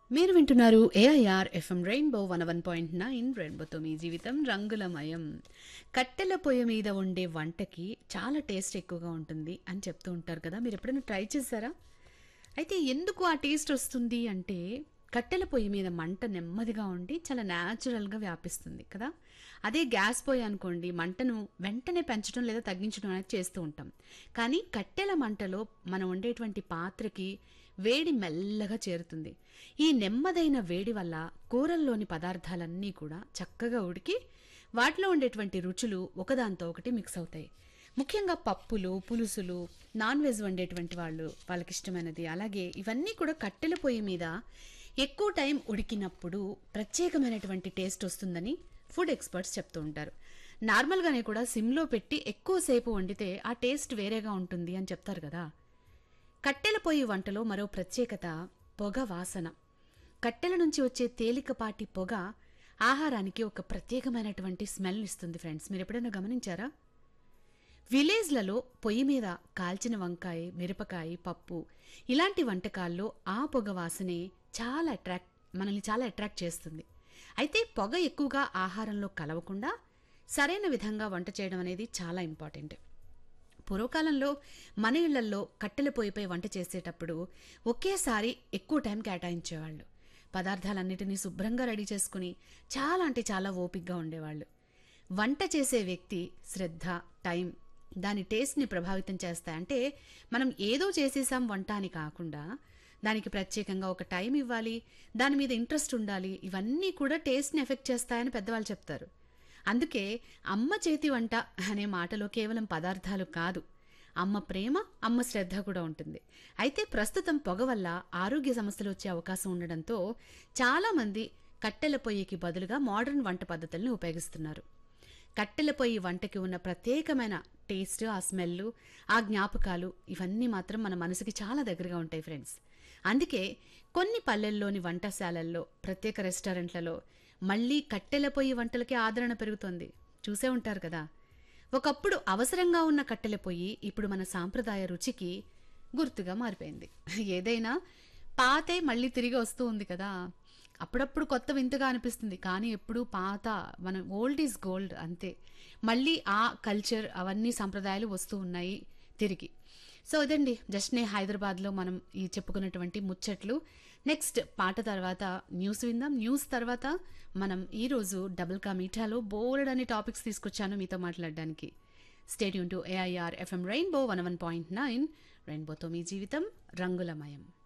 మీరు వింటున్నారు AIR FM Rainbow one one point nine రెయిన్బోతో మీ జీవితం రంగులమయం కట్టెల పొయ్యి మీద వండే వంటకి చాలా టేస్ట్ ఎక్కువగా ఉంటుంది అని చెప్తూ ఉంటారు కదా మీరు ఎప్పుడైనా ట్రై చేశారా అయితే ఎందుకు ఆ టేస్ట్ వస్తుంది అంటే కట్టెల పొయ్యి మీద మంట నెమ్మదిగా ఉండి చాలా న్యాచురల్గా వ్యాపిస్తుంది కదా అదే గ్యాస్ పొయ్యి అనుకోండి మంటను వెంటనే పెంచడం లేదా తగ్గించడం అనేది చేస్తూ ఉంటాం కానీ కట్టెల మంటలో మనం వండేటువంటి పాత్రకి వేడి మెల్లగా చేరుతుంది ఈ నెమ్మదైన వేడి వల్ల కూరల్లోని పదార్థాలన్నీ కూడా చక్కగా ఉడికి వాటిలో ఉండేటువంటి రుచులు ఒకదాంతో ఒకటి మిక్స్ అవుతాయి ముఖ్యంగా పప్పులు పులుసులు నాన్ వెజ్ వండేటువంటి వాళ్ళు వాళ్ళకి ఇష్టమైనది అలాగే ఇవన్నీ కూడా కట్టెల పొయ్యి మీద ఎక్కువ టైం ఉడికినప్పుడు ప్రత్యేకమైనటువంటి టేస్ట్ వస్తుందని ఫుడ్ ఎక్స్పర్ట్స్ చెప్తూ ఉంటారు నార్మల్గానే కూడా సిమ్లో పెట్టి ఎక్కువసేపు వండితే ఆ టేస్ట్ వేరేగా ఉంటుంది అని చెప్తారు కదా కట్టెల పొయ్యి వంటలో మరో ప్రత్యేకత పొగ వాసన కట్టెల నుంచి వచ్చే తేలికపాటి పొగ ఆహారానికి ఒక ప్రత్యేకమైనటువంటి స్మెల్ ఇస్తుంది ఫ్రెండ్స్ మీరు ఎప్పుడైనా గమనించారా విలేజ్లలో పొయ్యి మీద కాల్చిన వంకాయ మిరపకాయ పప్పు ఇలాంటి వంటకాల్లో ఆ పొగ వాసనే చాలా అట్రాక్ట్ మనల్ని చాలా అట్రాక్ట్ చేస్తుంది అయితే పొగ ఎక్కువగా ఆహారంలో కలవకుండా సరైన విధంగా వంట చేయడం అనేది చాలా ఇంపార్టెంట్ పూర్వకాలంలో మన ఇళ్లల్లో కట్టెల పొయ్యిపై వంట చేసేటప్పుడు ఒకేసారి ఎక్కువ టైం కేటాయించేవాళ్ళు పదార్థాలన్నిటినీ శుభ్రంగా రెడీ చేసుకుని చాలా అంటే చాలా ఓపిగ్గా ఉండేవాళ్ళు వంట చేసే వ్యక్తి శ్రద్ధ టైం దాని టేస్ట్ని ప్రభావితం చేస్తాయంటే మనం ఏదో చేసేసాం వంట అని కాకుండా దానికి ప్రత్యేకంగా ఒక టైం ఇవ్వాలి దాని మీద ఇంట్రెస్ట్ ఉండాలి ఇవన్నీ కూడా టేస్ట్ని ఎఫెక్ట్ చేస్తాయని పెద్దవాళ్ళు చెప్తారు అందుకే అమ్మ చేతి వంట అనే మాటలో కేవలం పదార్థాలు కాదు అమ్మ ప్రేమ అమ్మ శ్రద్ధ కూడా ఉంటుంది అయితే ప్రస్తుతం పొగ వల్ల ఆరోగ్య సమస్యలు వచ్చే అవకాశం ఉండడంతో చాలామంది కట్టెల పొయ్యికి బదులుగా మోడర్న్ వంట పద్ధతుల్ని ఉపయోగిస్తున్నారు కట్టెల పొయ్యి వంటకి ఉన్న ప్రత్యేకమైన టేస్ట్ ఆ స్మెల్ ఆ జ్ఞాపకాలు ఇవన్నీ మాత్రం మన మనసుకి చాలా దగ్గరగా ఉంటాయి ఫ్రెండ్స్ అందుకే కొన్ని పల్లెల్లోని వంటశాలల్లో ప్రత్యేక రెస్టారెంట్లలో మళ్ళీ కట్టెల పొయ్యి వంటలకి ఆదరణ పెరుగుతోంది చూసే ఉంటారు కదా ఒకప్పుడు అవసరంగా ఉన్న కట్టెల పొయ్యి ఇప్పుడు మన సాంప్రదాయ రుచికి గుర్తుగా మారిపోయింది ఏదైనా పాతే మళ్ళీ తిరిగి వస్తూ ఉంది కదా అప్పుడప్పుడు కొత్త వింతగా అనిపిస్తుంది కానీ ఎప్పుడు పాత మన ఓల్డ్ ఈజ్ గోల్డ్ అంతే మళ్ళీ ఆ కల్చర్ అవన్నీ సంప్రదాయాలు వస్తూ ఉన్నాయి తిరిగి సో ఇదండి జస్ట్ నే హైదరాబాద్లో మనం ఈ చెప్పుకున్నటువంటి ముచ్చట్లు నెక్స్ట్ పాట తర్వాత న్యూస్ విందాం న్యూస్ తర్వాత మనం ఈరోజు డబుల్ కా మీఠాలో బోల్డ్ అనే టాపిక్స్ తీసుకొచ్చాను మీతో మాట్లాడడానికి stay tuned to AIR FM Rainbow one one point nine రెయిన్బోతో మీ జీవితం రంగులమయం